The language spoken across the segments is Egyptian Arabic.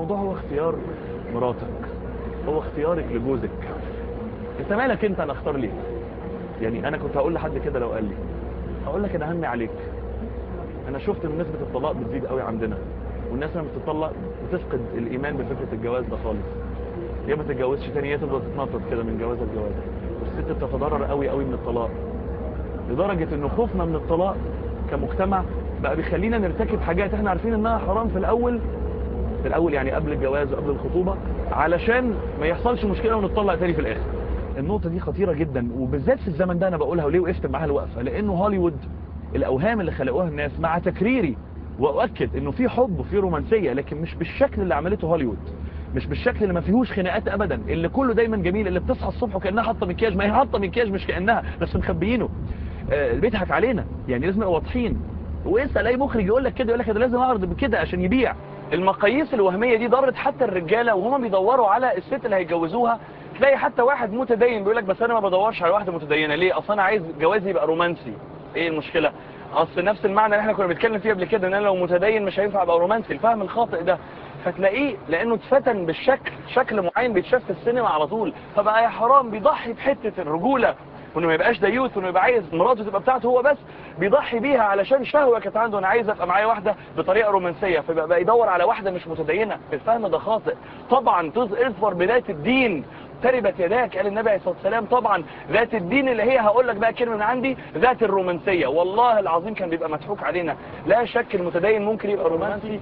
الموضوع هو اختيار مراتك هو اختيارك لجوزك انت مالك انت انا اختار ليه يعني انا كنت هقول لحد كده لو قال لي اقول لك انا همي عليك انا شفت ان نسبه الطلاق بتزيد قوي عندنا والناس لما بتطلق بتفقد الايمان بفكره الجواز ده خالص يا ما تتجوزش تاني يا تفضل تتنطط كده من جوازه لجوازه والست بتتضرر قوي قوي من الطلاق لدرجه ان خوفنا من الطلاق كمجتمع بقى بيخلينا نرتكب حاجات احنا عارفين انها حرام في الاول في الاول يعني قبل الجواز وقبل الخطوبه علشان ما يحصلش مشكله ونطلق تاني في الاخر النقطه دي خطيره جدا وبالذات في الزمن ده انا بقولها وليه وقفت معاها الوقفه لانه هوليوود الاوهام اللي خلقوها الناس مع تكريري واؤكد انه في حب وفي رومانسيه لكن مش بالشكل اللي عملته هوليوود مش بالشكل اللي ما فيهوش خناقات ابدا اللي كله دايما جميل اللي بتصحى الصبح وكانها حاطه مكياج ما هي حاطه مكياج مش كانها بس مخبيينه آه بيضحك علينا يعني لازم نبقى واضحين واسال اي مخرج يقول لك كده يقول لك ده لازم اعرض بكده عشان يبيع المقاييس الوهميه دي ضرت حتى الرجاله وهم بيدوروا على الست اللي هيتجوزوها تلاقي حتى واحد متدين بيقول لك بس انا ما بدورش على واحده متدينه ليه اصل انا عايز جوازي يبقى رومانسي ايه المشكله اصل نفس المعنى اللي احنا كنا بنتكلم فيه قبل كده ان انا لو متدين مش هينفع ابقى رومانسي الفهم الخاطئ ده فتلاقيه لانه اتفتن بالشكل شكل معين بيتشاف في السينما على طول فبقى يا حرام بيضحي بحته الرجوله وانه ما يبقاش ديوث وانه يبقى عايز مراته تبقى بتاعته هو بس بيضحي بيها علشان شهوه كانت عنده انا عايز ابقى معايا واحده بطريقه رومانسيه فبقى بقى يدور على واحده مش متدينه الفهم ده خاطئ طبعا تظهر بدايه الدين تربت يداك قال النبي عليه الصلاه والسلام طبعا ذات الدين اللي هي هقول لك بقى كلمه من عندي ذات الرومانسيه والله العظيم كان بيبقى مضحوك علينا لا شك المتدين ممكن يبقى رومانسي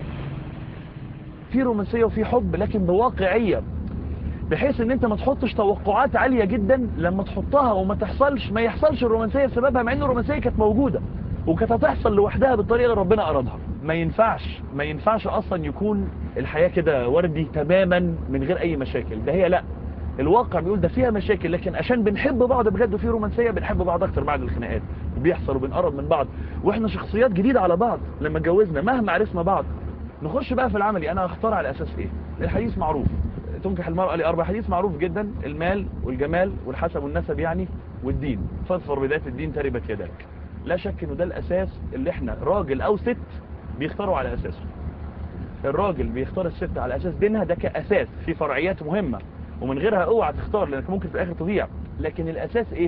في رومانسيه وفي حب لكن بواقعيه بحيث ان انت ما تحطش توقعات عالية جدا لما تحطها وما تحصلش ما يحصلش الرومانسية بسببها مع ان الرومانسية كانت موجودة وكانت هتحصل لوحدها بالطريقة اللي ربنا ارادها ما ينفعش ما ينفعش اصلا يكون الحياة كده وردي تماما من غير اي مشاكل ده هي لا الواقع بيقول ده فيها مشاكل لكن عشان بنحب بعض بجد وفي رومانسية بنحب بعض اكتر بعد الخناقات وبيحصل وبنقرب من بعض واحنا شخصيات جديدة على بعض لما اتجوزنا مهما عرفنا بعض نخش بقى في العملي انا هختار على اساس ايه الحديث معروف تنكح المرأة لأربع حديث معروف جدا المال والجمال والحسب والنسب يعني والدين فاظفر بذات الدين تربت يداك لا شك انه ده الاساس اللي احنا راجل او ست بيختاروا على اساسه الراجل بيختار الست على اساس دينها ده كاساس في فرعيات مهمة ومن غيرها اوعى تختار لانك ممكن في الاخر تضيع لكن الاساس ايه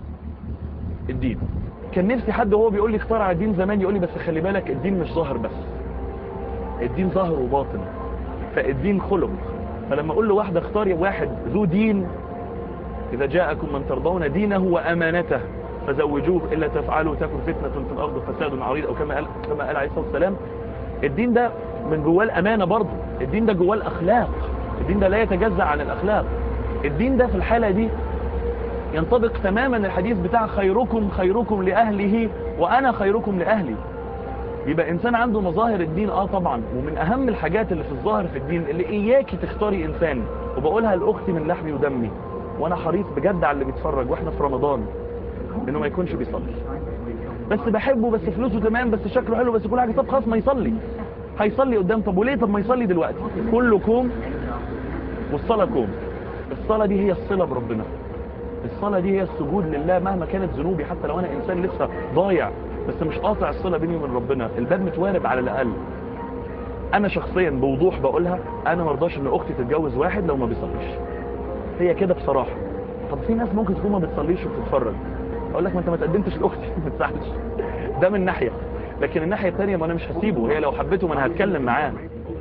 الدين كان نفسي حد وهو بيقول لي اختار على الدين زمان يقول لي بس خلي بالك الدين مش ظاهر بس الدين ظاهر وباطن فالدين خلق فلما اقول له واحدة اختاري واحد ذو دين اذا جاءكم من ترضون دينه وامانته فزوجوه الا تفعلوا تكن فتنة في الارض فساد عريض او كما قال كما قال عليه الصلاه والسلام الدين ده من جواه الامانه برضه الدين ده جواه الاخلاق الدين ده لا يتجزأ عن الاخلاق الدين ده في الحاله دي ينطبق تماما الحديث بتاع خيركم خيركم لاهله وانا خيركم لاهلي يبقى انسان عنده مظاهر الدين اه طبعا ومن اهم الحاجات اللي في الظاهر في الدين اللي اياكي تختاري انسان وبقولها لاختي من لحمي ودمي وانا حريص بجد على اللي بيتفرج واحنا في رمضان انه ما يكونش بيصلي بس بحبه بس فلوسه تمام بس شكله حلو بس كل حاجه طب خلاص ما يصلي هيصلي قدام طب وليه طب ما يصلي دلوقتي كله كوم والصلاه كوم الصلاه دي هي الصله بربنا الصلاه دي هي السجود لله مهما كانت ذنوبي حتى لو انا انسان لسه ضايع بس مش قاطع الصله بيني وبين ربنا الباب متوارب على الاقل انا شخصيا بوضوح بقولها انا مرضاش ان اختي تتجوز واحد لو ما بيصليش هي كده بصراحه طب في ناس ممكن تكون ما بتصليش وبتتفرج اقول لك ما انت ما تقدمتش لاختي ما تزعلش ده من ناحيه لكن الناحيه الثانيه ما انا مش هسيبه هي لو حبيته ما انا هتكلم معاه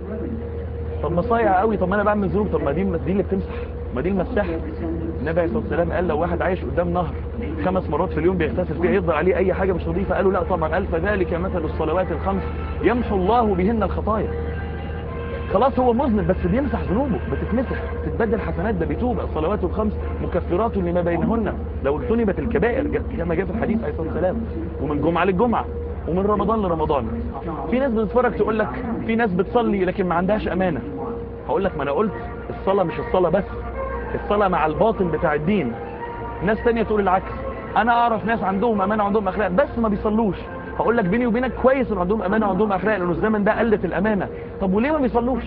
طب ما صايع قوي طب ما انا بعمل ذنوب طب ما دي دي اللي بتمسح ما دي المساحه النبي عليه الصلاه والسلام قال لو واحد عايش قدام نهر خمس مرات في اليوم بيغتسل فيها يفضل عليه اي حاجه مش نظيفه قالوا لا طبعا قال فذلك مثل الصلوات الخمس يمحو الله بهن الخطايا خلاص هو مذنب بس بيمسح ذنوبه بتتمسح تتبدل حسنات ده بيتوب الصلوات الخمس مكفرات لما بينهن لو اجتنبت الكبائر كما جاء في الحديث عليه الصلاه والسلام ومن جمعه للجمعه ومن رمضان لرمضان في ناس بتتفرج تقول لك في ناس بتصلي لكن ما عندهاش امانه هقول لك ما انا قلت الصلاه مش الصلاه بس الصلاه مع الباطن بتاع الدين ناس تانية تقول العكس انا اعرف ناس عندهم امانه وعندهم اخلاق بس ما بيصلوش هقول لك بيني وبينك كويس ان عندهم امانه وعندهم اخلاق لانه الزمن ده قلت الامانه طب وليه ما بيصلوش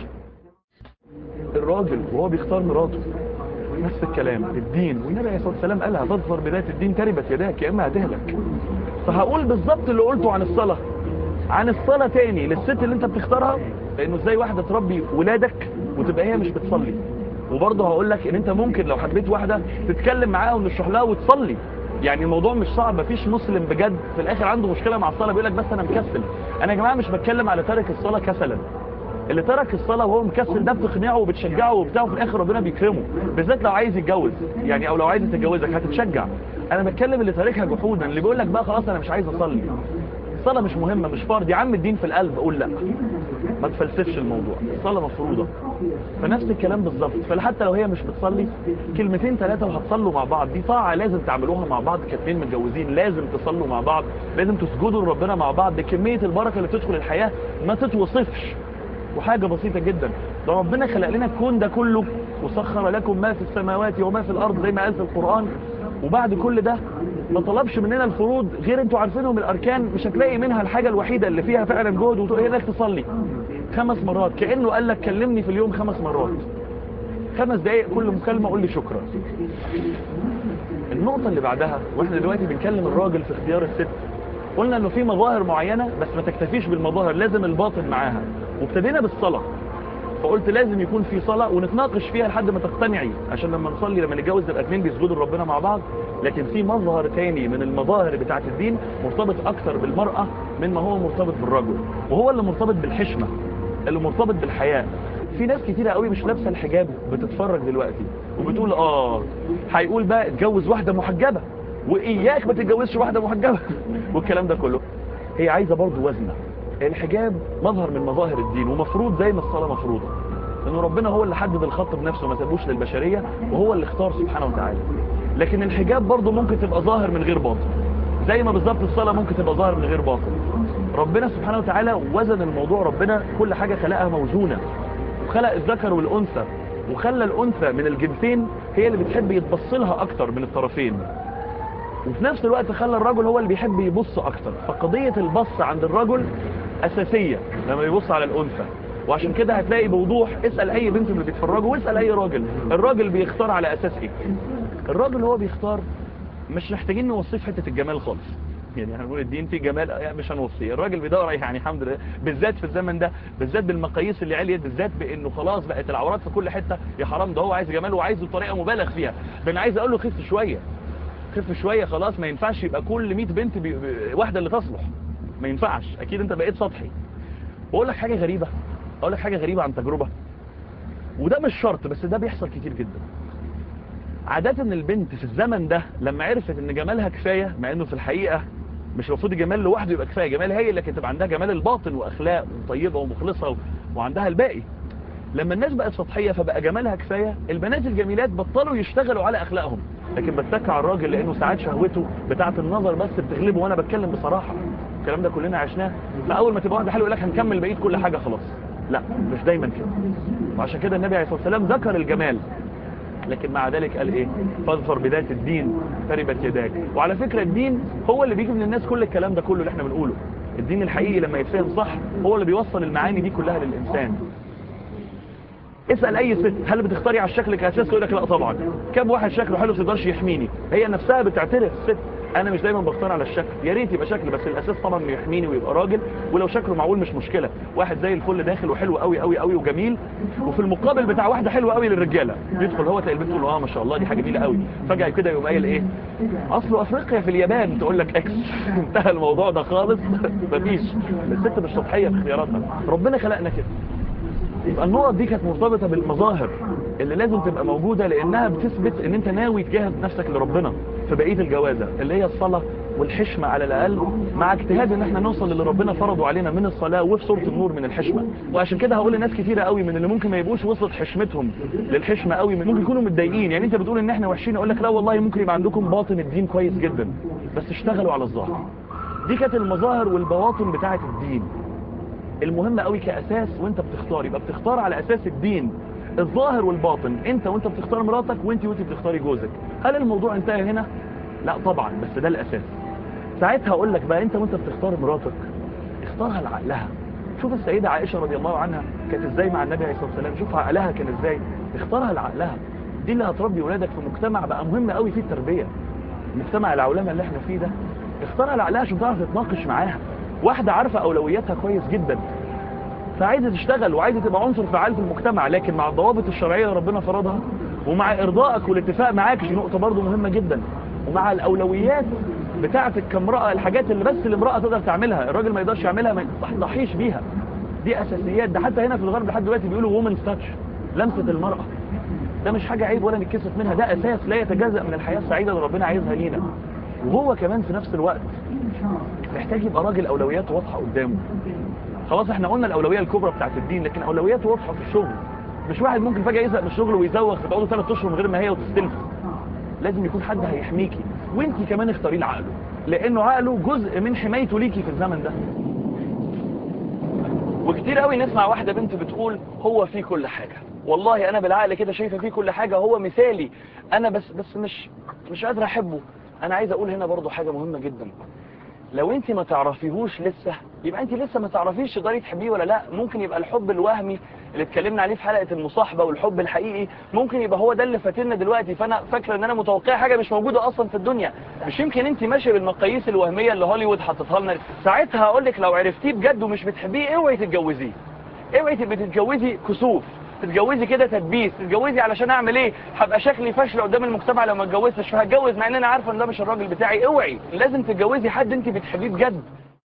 الراجل وهو بيختار مراته نفس الكلام الدين والنبي عليه الصلاه والسلام قالها تظفر بذات الدين تربت يداك يا اما هتهلك فهقول بالظبط اللي قلته عن الصلاه عن الصلاه تاني للست اللي انت بتختارها لانه ازاي واحده تربي ولادك وتبقى هي مش بتصلي وبرضه هقول لك ان انت ممكن لو حبيت واحده تتكلم معاها ونشرح لها وتصلي يعني الموضوع مش صعب مفيش مسلم بجد في الاخر عنده مشكله مع الصلاه بيقول لك بس انا مكسل انا يا جماعه مش بتكلم على تارك الصلاه كسلا اللي ترك الصلاه وهو مكسل ده بتقنعه وبتشجعه وبتاع وفي الاخر ربنا بيكرمه بالذات لو عايز يتجوز يعني او لو عايز تتجوزك هتتشجع انا بتكلم اللي تاركها جحودا اللي بيقول لك بقى خلاص انا مش عايز اصلي الصلاه مش مهمه مش فرض يا عم الدين في القلب قول لا ما تفلسفش الموضوع الصلاه مفروضه فنفس الكلام بالظبط فحتى لو هي مش بتصلي كلمتين ثلاثه وهتصلوا مع بعض دي طاعه لازم تعملوها مع بعض كاتنين متجوزين لازم تصلوا مع بعض لازم تسجدوا لربنا مع بعض بكميه البركه اللي بتدخل الحياه ما تتوصفش وحاجه بسيطه جدا ده ربنا خلق لنا الكون ده كله وسخر لكم ما في السماوات وما في الارض زي ما قال في القران وبعد كل ده ما طلبش مننا الفروض غير انتوا عارفينهم الاركان مش هتلاقي منها الحاجه الوحيده اللي فيها فعلا جهد وتقول هي انك تصلي خمس مرات كانه قال لك كلمني في اليوم خمس مرات خمس دقائق كل مكالمه قول لي شكرا النقطه اللي بعدها واحنا دلوقتي بنكلم الراجل في اختيار الست قلنا انه في مظاهر معينه بس ما تكتفيش بالمظاهر لازم الباطن معاها وابتدينا بالصلاه فقلت لازم يكون في صلاة ونتناقش فيها لحد ما تقتنعي عشان لما نصلي لما نتجوز نبقى اتنين بيسجدوا لربنا مع بعض لكن في مظهر تاني من المظاهر بتاعة الدين مرتبط اكتر بالمرأة من ما هو مرتبط بالرجل وهو اللي مرتبط بالحشمة اللي مرتبط بالحياء في ناس كتيرة قوي مش لابسه الحجاب بتتفرج دلوقتي وبتقول اه هيقول بقى اتجوز واحدة محجبة واياك ما تتجوزش واحدة محجبة والكلام ده كله هي عايزة برضه وزنة الحجاب مظهر من مظاهر الدين ومفروض زي ما الصلاة مفروضة لأنه ربنا هو اللي حدد الخط بنفسه ما سابوش للبشرية وهو اللي اختار سبحانه وتعالى لكن الحجاب برضه ممكن تبقى ظاهر من غير باطن زي ما بالظبط الصلاة ممكن تبقى ظاهر من غير باطن ربنا سبحانه وتعالى وزن الموضوع ربنا كل حاجة خلقها موزونة وخلق الذكر والأنثى وخلى الأنثى من الجنسين هي اللي بتحب يتبص لها أكتر من الطرفين وفي نفس الوقت خلى الرجل هو اللي بيحب يبص اكتر فقضية البص عند الرجل اساسية لما يبص على الانثى وعشان كده هتلاقي بوضوح اسأل اي بنت من اللي بيتفرجوا واسأل اي راجل الراجل بيختار على اساس ايه الراجل هو بيختار مش محتاجين نوصيه في حتة الجمال خالص يعني هنقول الدين فيه جمال يعني مش هنوصيه الراجل بيدور يعني الحمد لله بالذات في الزمن ده بالذات بالمقاييس اللي عليت بالذات بانه خلاص بقت العورات في كل حتة يا حرام ده هو عايز جمال وعايزه بطريقة مبالغ فيها ده انا عايز اقول له خف شوية خف شوية خلاص ما ينفعش يبقى كل 100 بنت بي... واحدة اللي تصلح ما ينفعش اكيد انت بقيت سطحي واقول لك حاجة غريبة اقول لك حاجة غريبة عن تجربة وده مش شرط بس ده بيحصل كتير جدا عادة البنت في الزمن ده لما عرفت ان جمالها كفاية مع انه في الحقيقة مش المفروض الجمال لوحده يبقى كفاية جمال هي لكن تبقى عندها جمال الباطن واخلاق وطيبة ومخلصة و... وعندها الباقي لما الناس بقت سطحية فبقى جمالها كفاية البنات الجميلات بطلوا يشتغلوا على اخلاقهم لكن بتك على الراجل لانه ساعات شهوته بتاعه النظر بس بتغلبه وانا بتكلم بصراحة الكلام ده كلنا عشناه فاول ما تبقى واحده حلوه يقول لك هنكمل بقيه كل حاجة خلاص لا مش دايما كده وعشان كده النبي عليه الصلاه والسلام ذكر الجمال لكن مع ذلك قال ايه فاظفر بذات الدين تربت يداك وعلى فكرة الدين هو اللي بيجي من الناس كل الكلام ده كله اللي احنا بنقوله الدين الحقيقي لما يتفهم صح هو اللي بيوصل المعاني دي كلها للإنسان اسأل اي ست هل بتختاري على الشكل كأساس تقول لك لا طبعا كم واحد شكله حلو تقدرش يحميني هي نفسها بتعترف الست انا مش دايما بختار على الشكل يا ريت يبقى شكل بس الاساس طبعا انه يحميني ويبقى راجل ولو شكله معقول مش مشكله واحد زي الفل داخل وحلو قوي قوي قوي وجميل وفي المقابل بتاع واحده حلوه قوي للرجاله يدخل هو تلاقي البنت تقول اه ما شاء الله دي حاجه جميله قوي فجاه كده يقوم قايل ايه اصله افريقيا في اليابان تقول لك اكس انتهى الموضوع ده خالص مفيش الست مش سطحيه في اختياراتها ربنا خلقنا كده يبقى النقط دي كانت مرتبطة بالمظاهر اللي لازم تبقى موجودة لانها بتثبت ان انت ناوي تجاهد نفسك لربنا في بقية الجوازة اللي هي الصلاة والحشمة على الاقل مع اجتهاد ان احنا نوصل للي ربنا فرضه علينا من الصلاة وفي سورة النور من الحشمة وعشان كده هقول لناس كتيرة قوي من اللي ممكن ما يبقوش وصلت حشمتهم للحشمة قوي ممكن يكونوا متضايقين يعني انت بتقول ان احنا وحشين اقول لك لا والله ممكن يبقى عندكم باطن الدين كويس جدا بس اشتغلوا على الظاهر دي كانت المظاهر والبواطن بتاعة الدين المهم قوي كأساس وانت بتختار يبقى بتختار على أساس الدين الظاهر والباطن انت وانت بتختار مراتك وانت وانت بتختاري جوزك هل الموضوع انتهى هنا لا طبعا بس ده الأساس ساعتها اقول لك بقى انت وانت بتختار مراتك اختارها لعقلها شوف السيدة عائشة رضي الله عنها كانت ازاي مع النبي عليه الصلاة والسلام شوف عقلها كان ازاي اختارها لعقلها دي اللي هتربي ولادك في مجتمع بقى مهم قوي فيه التربية مجتمع العولمة اللي احنا فيه ده اختارها لعقلها عشان تعرف تتناقش معاها واحدة عارفة أولوياتها كويس جدا فعايزه تشتغل وعايزه تبقى عنصر فعال في المجتمع لكن مع الضوابط الشرعيه اللي ربنا فرضها ومع ارضائك والاتفاق معاك دي نقطه برضه مهمه جدا ومع الاولويات بتاعتك كامراه الحاجات اللي بس الامراه تقدر تعملها الراجل ما يقدرش يعملها ما يضحيش بيها دي اساسيات ده حتى هنا في الغرب لحد دلوقتي بيقولوا وومن تاتش لمسه المراه ده مش حاجه عيب ولا نتكسف منها ده اساس لا يتجزا من الحياه السعيده اللي ربنا عايزها لينا وهو كمان في نفس الوقت محتاج يبقى راجل اولوياته واضحه قدامه خلاص احنا قلنا الاولويه الكبرى بتاعت الدين لكن اولوياته واضحه في الشغل مش واحد ممكن فجاه يزهق من الشغل ويزوغ فتقعدوا ثلاث اشهر من غير ما هي وتستلفوا لازم يكون حد هيحميكي وانت كمان اختاري له عقله لانه عقله جزء من حمايته ليكي في الزمن ده وكتير قوي نسمع واحده بنت بتقول هو فيه كل حاجه والله انا بالعقل كده شايفه فيه كل حاجه هو مثالي انا بس بس مش مش قادره احبه انا عايز اقول هنا برضو حاجه مهمه جدا لو انت ما تعرفيهوش لسه يبقى انت لسه ما تعرفيش تقدري تحبيه ولا لا ممكن يبقى الحب الوهمي اللي اتكلمنا عليه في حلقه المصاحبه والحب الحقيقي ممكن يبقى هو ده اللي فاتنا دلوقتي فانا فاكره ان انا متوقعه حاجه مش موجوده اصلا في الدنيا مش يمكن انت ماشيه بالمقاييس الوهميه اللي هوليوود حاططها لنا ساعتها هقول لك لو عرفتيه بجد ومش بتحبيه اوعي تتجوزيه اوعي تبقي تتجوزي كسوف تتجوزي كده تدبيس تتجوزي علشان اعمل ايه هبقى شكلي فاشله قدام المجتمع لو ما اتجوزتش فهتجوز مع ان انا عارفه ان ده مش الراجل بتاعي اوعي لازم تتجوزي حد انت بتحبيه بجد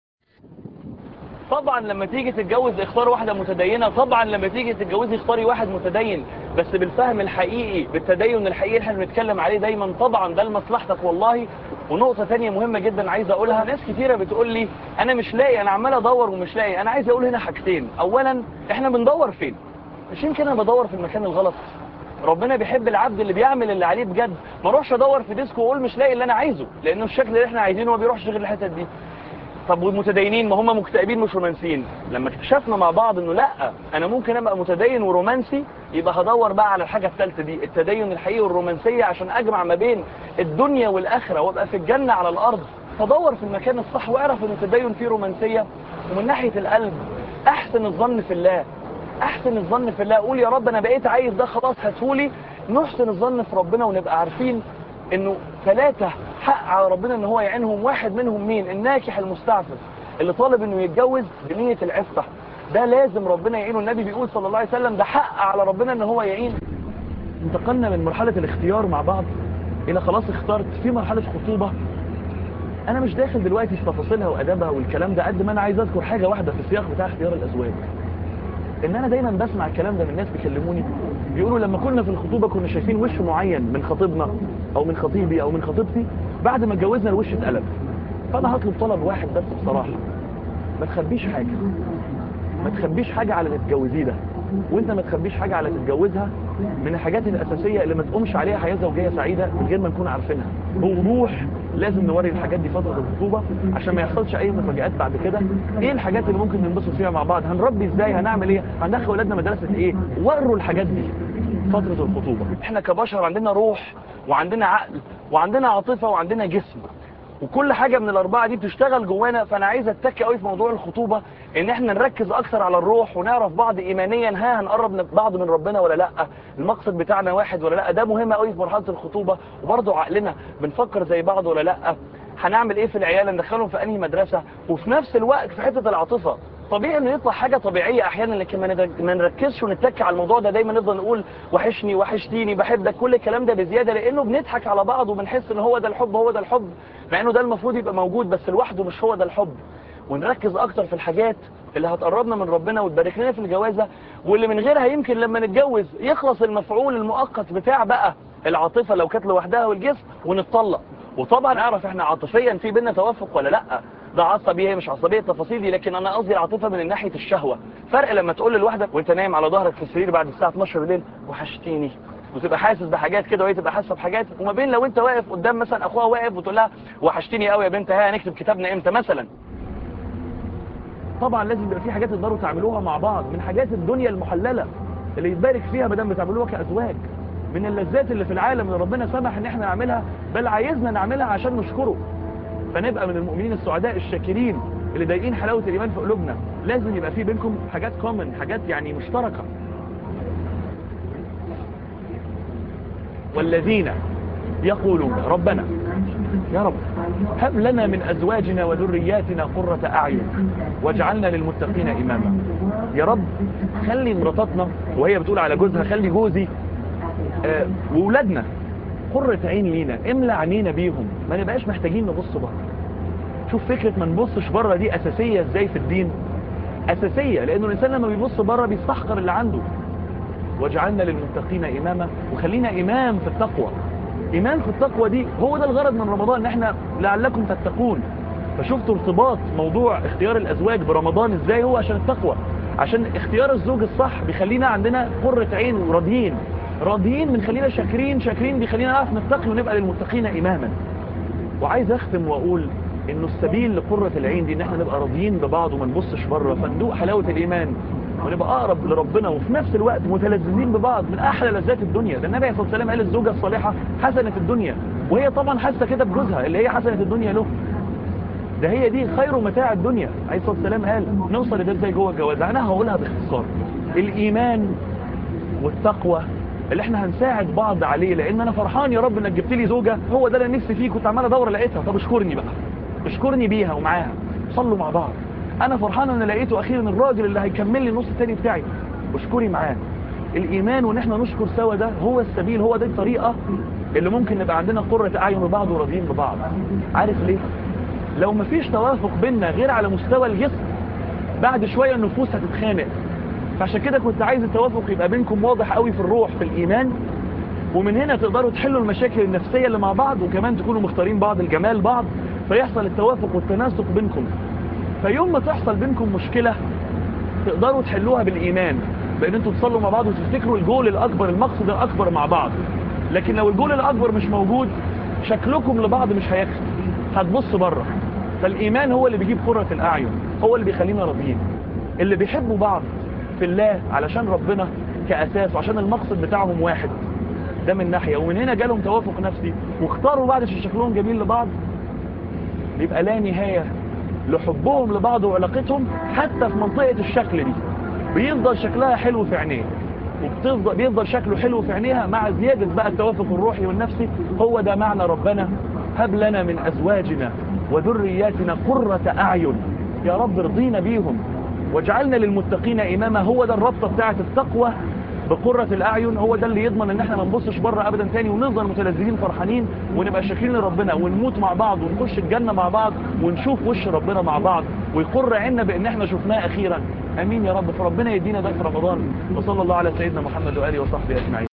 طبعا لما تيجي تتجوز اختار واحده متدينه طبعا لما تيجي تتجوزي اختاري واحد متدين بس بالفهم الحقيقي بالتدين الحقيقي اللي احنا بنتكلم عليه دايما طبعا ده لمصلحتك والله ونقطه ثانيه مهمه جدا عايز اقولها ناس كتيره بتقول لي انا مش لاقي انا عمال ادور ومش لاقي انا عايز اقول هنا حاجتين اولا احنا بندور فين مش يمكن انا بدور في المكان الغلط ربنا بيحب العبد اللي بيعمل اللي عليه بجد ما اروحش ادور في ديسكو واقول مش لاقي اللي انا عايزه لانه الشكل اللي احنا عايزينه ما بيروحش غير الحتت دي طب والمتدينين ما هم مكتئبين مش رومانسيين لما اكتشفنا مع بعض انه لا انا ممكن ابقى متدين ورومانسي يبقى هدور بقى على الحاجه الثالثه دي التدين الحقيقي والرومانسيه عشان اجمع ما بين الدنيا والاخره وابقى في الجنه على الارض فدور في المكان الصح واعرف ان التدين فيه رومانسيه ومن ناحيه القلب احسن الظن في الله احسن الظن في الله قول يا رب انا بقيت عايز ده خلاص هاتهولي نحسن الظن في ربنا ونبقى عارفين انه ثلاثة حق على ربنا ان هو يعينهم واحد منهم مين الناكح المستعفف اللي طالب انه يتجوز بنية العفة ده لازم ربنا يعينه النبي بيقول صلى الله عليه وسلم ده حق على ربنا ان هو يعين انتقلنا من مرحلة الاختيار مع بعض الى خلاص اخترت في مرحلة خطوبة انا مش داخل دلوقتي في تفاصيلها وادابها والكلام ده قد ما انا عايز اذكر حاجة واحدة في السياق بتاع اختيار الازواج ان انا دايما بسمع الكلام ده من ناس بيكلموني بيقولوا لما كنا في الخطوبة كنا شايفين وش معين من خطيبنا او من خطيبي او من خطيبتي بعد ما اتجوزنا الوش اتقلب فانا هطلب طلب واحد بس بصراحة ما تخبيش حاجة ما تخبيش حاجة على اللي تتجوزيه ده وانت ما تخبيش حاجة على تتجوزها من الحاجات الاساسية اللي ما تقومش عليها حياة زوجية سعيدة من غير ما نكون عارفينها بوضوح لازم نوري الحاجات دي فترة الخطوبة عشان ما يحصلش اي مفاجآت بعد كده ايه الحاجات اللي ممكن ننبسط فيها مع بعض هنربي ازاي هنعمل ايه هندخل اولادنا مدرسة ايه وروا الحاجات دي فترة الخطوبة احنا كبشر عندنا روح وعندنا عقل وعندنا عاطفة وعندنا جسم وكل حاجة من الأربعة دي بتشتغل جوانا فأنا عايز أتكي قوي في موضوع الخطوبة إن إحنا نركز أكثر على الروح ونعرف بعض إيمانيا ها هنقرب بعض من ربنا ولا لأ المقصد بتاعنا واحد ولا لأ ده مهم قوي في مرحلة الخطوبة وبرضه عقلنا بنفكر زي بعض ولا لأ هنعمل إيه في العيال ندخلهم في أنهي مدرسة وفي نفس الوقت في حتة العاطفة طبيعي انه يطلع حاجة طبيعية احيانا لكن ما نركزش ونتك على الموضوع ده دايما نفضل نقول وحشني وحشتيني بحبك كل الكلام ده بزيادة لانه بنضحك على بعض وبنحس ان هو ده الحب هو ده الحب مع انه ده المفروض يبقى موجود بس لوحده مش هو ده الحب ونركز اكتر في الحاجات اللي هتقربنا من ربنا وتبارك لنا في الجوازة واللي من غيرها يمكن لما نتجوز يخلص المفعول المؤقت بتاع بقى العاطفة لو كانت لوحدها والجسم ونتطلق وطبعا نعرف احنا عاطفيا في بينا توافق ولا لا ده عصبي هي مش عصبيه التفاصيل دي لكن انا قصدي العاطفه من ناحيه الشهوه فرق لما تقول لوحدك وانت نايم على ظهرك في السرير بعد الساعه 12 بالليل وحشتيني وتبقى حاسس بحاجات كده وهي تبقى حاسه بحاجات وما بين لو انت واقف قدام مثلا اخوها واقف وتقول لها وحشتيني قوي يا بنت ها هنكتب كتابنا امتى مثلا طبعا لازم يبقى في حاجات تقدروا تعملوها مع بعض من حاجات الدنيا المحلله اللي يتبارك فيها ما دام بتعملوها كازواج من اللذات اللي في العالم اللي ربنا سمح ان احنا نعملها بل عايزنا نعملها عشان نشكره فنبقى من المؤمنين السعداء الشاكرين اللي ضايقين حلاوه الايمان في قلوبنا لازم يبقى في بينكم حاجات كومن حاجات يعني مشتركه والذين يقولون ربنا يا رب هب لنا من أزواجنا وذرياتنا قرة أعين واجعلنا للمتقين إماما يا رب خلي مراتاتنا وهي بتقول على جوزها خلي جوزي آه وولادنا قرة عين لينا املى عينينا بيهم ما نبقاش محتاجين نبص بره شوف فكرة ما نبصش بره دي أساسية ازاي في الدين أساسية لأنه الإنسان لما بيبص بره بيستحقر اللي عنده واجعلنا للمتقين إماما وخلينا إمام في التقوى إمام في التقوى دي هو ده الغرض من رمضان ان احنا لعلكم تتقون فشفتوا ارتباط موضوع اختيار الأزواج برمضان ازاي هو عشان التقوى عشان اختيار الزوج الصح بيخلينا عندنا قرة عين وراضيين راضيين بنخلينا شاكرين شاكرين بيخلينا نعرف نتقي ونبقى للمتقين إماما وعايز اختم واقول انه السبيل لقرة العين دي ان احنا نبقى راضيين ببعض وما نبصش بره فندوق حلاوة الايمان ونبقى اقرب لربنا وفي نفس الوقت متلذذين ببعض من احلى لذات الدنيا ده النبي صلى الله عليه وسلم قال الزوجة الصالحة حسنة الدنيا وهي طبعا حاسه كده بجوزها اللي هي حسنة الدنيا له ده هي دي خير متاع الدنيا عليه الصلاه والسلام قال نوصل لده ازاي جوه الجواز انا هقولها باختصار الايمان والتقوى اللي احنا هنساعد بعض عليه لان انا فرحان يا رب انك جبت لي زوجه هو ده اللي نفسي فيه كنت عمال ادور لقيتها طب اشكرني بقى اشكرني بيها ومعاها صلوا مع بعض انا فرحان ان لقيته اخيرا الراجل اللي هيكمل لي النص الثاني بتاعي اشكري معاه الايمان وان احنا نشكر سوا ده هو السبيل هو ده الطريقه اللي ممكن نبقى عندنا قرة اعين ببعض وراضيين ببعض عارف ليه لو مفيش توافق بيننا غير على مستوى الجسم بعد شوية النفوس هتتخانق فعشان كده كنت عايز التوافق يبقى بينكم واضح قوي في الروح في الايمان ومن هنا تقدروا تحلوا المشاكل النفسية اللي مع بعض وكمان تكونوا مختارين بعض الجمال بعض فيحصل التوافق والتناسق بينكم فيوم ما تحصل بينكم مشكلة تقدروا تحلوها بالإيمان بأن انتوا تصلوا مع بعض وتفتكروا الجول الأكبر المقصد الأكبر مع بعض لكن لو الجول الأكبر مش موجود شكلكم لبعض مش هيكفي هتبص بره فالإيمان هو اللي بيجيب قرة الأعين هو اللي بيخلينا راضيين اللي بيحبوا بعض في الله علشان ربنا كأساس وعشان المقصد بتاعهم واحد ده من ناحية ومن هنا جالهم توافق نفسي واختاروا بعض عشان شكلهم جميل لبعض بيبقى لا نهاية لحبهم لبعض وعلاقتهم حتى في منطقة الشكل دي بيفضل شكلها حلو في عينيه وبتفضل بيفضل شكله حلو في عينيها مع زيادة بقى التوافق الروحي والنفسي هو ده معنى ربنا هب لنا من أزواجنا وذرياتنا قرة أعين يا رب رضينا بيهم واجعلنا للمتقين إماما هو ده الربطة بتاعة التقوى بقرة الأعين هو ده اللي يضمن ان احنا ما نبصش بره ابدا تاني ونفضل متلذذين فرحانين ونبقى شاكرين لربنا ونموت مع بعض ونخش الجنة مع بعض ونشوف وش ربنا مع بعض ويقر عنا بان احنا شفناه اخيرا امين يا رب فربنا يدينا ده في رمضان وصلى الله على سيدنا محمد واله وصحبه اجمعين